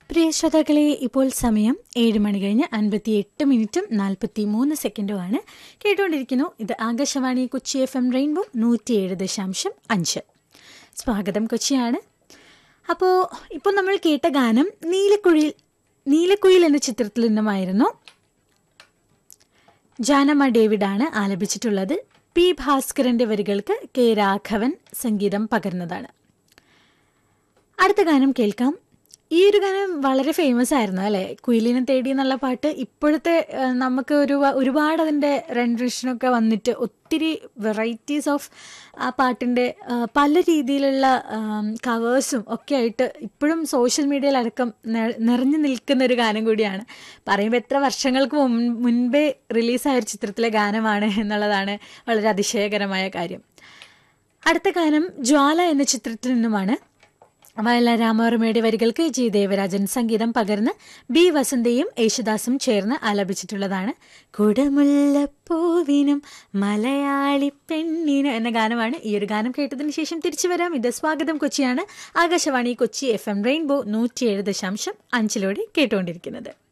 പ്രിയ ശ്രോതാക്കളെ ഇപ്പോൾ സമയം ഏഴ് മണി കഴിഞ്ഞ് അൻപത്തി എട്ട് മിനിറ്റും നാൽപ്പത്തി മൂന്ന് സെക്കൻഡുമാണ് കേട്ടുകൊണ്ടിരിക്കുന്നു ഇത് Akashvani Kochi F M rainbow നൂറ്റിയേഴ് ദശാംശം അഞ്ച് സ്വാഗതം കൊച്ചിയാണ് അപ്പോൾ ഇപ്പോൾ നമ്മൾ കേട്ട ഗാനം നീലക്കുഴിയിൽ നീലക്കുയിൽ എന്ന ചിത്രത്തിൽ നിന്നുമായിരുന്നു ജാനമ്മ ഡേവിഡാണ് ആലപിച്ചിട്ടുള്ളത് പി ഭാസ്കരന്റെ വരികൾക്ക് കെ രാഘവൻ സംഗീതം പകർന്നതാണ് അടുത്ത ഗാനം കേൾക്കാം ഈ ഒരു ഗാനം വളരെ ഫേമസ് ആയിരുന്നു അല്ലേ കുയിലിനെ തേടി എന്നുള്ള പാട്ട് ഇപ്പോഴത്തെ ആ, നമുക്ക് ഒരു ഒരുപാട് അതിൻ്റെ റെൻഡറേഷനൊക്കെ വന്നിട്ട് ഒത്തിരി വെറൈറ്റീസ് ഓഫ് ആ പാട്ടിൻ്റെ ആ, പല രീതിയിലുള്ള കവേഴ്സും ഒക്കെ ആയിട്ട് ഇപ്പോഴും സോഷ്യൽ മീഡിയയിലടക്കം നെ- നിറഞ്ഞു നിൽക്കുന്ന ഒരു ഗാനം കൂടിയാണ് പറയുമ്പോൾ എത്ര വർഷങ്ങൾക്ക് മുൻ- മുൻപേ റിലീസായ ഒരു ചിത്രത്തിലെ ഗാനമാണ് എന്നുള്ളതാണ് വളരെ അതിശയകരമായ കാര്യം അടുത്ത ഗാനം ജ്വാല എന്ന ചിത്രത്തിൽ നിന്നുമാണ് വയലാർ രാമവർമ്മയുടെ വരികൾക്ക് ജി ദേവരാജൻ സംഗീതം പകർന്ന് ബി വസന്തയും യേശുദാസും ചേർന്ന് ആലപിച്ചിട്ടുള്ളതാണ് കുടമുല്ലപ്പൂവിനും മലയാളി പെണ്ണിനും എന്ന ഗാനമാണ് ഈ ഒരു ഗാനം കേട്ടതിന് ശേഷം തിരിച്ചു വരാം ഇത് സ്വാഗതം കൊച്ചിയാണ് Akashvani Kochi F M rainbow നൂറ്റിയേഴ് ദശാംശം അഞ്ചിലൂടെ കേട്ടുകൊണ്ടിരിക്കുന്നത്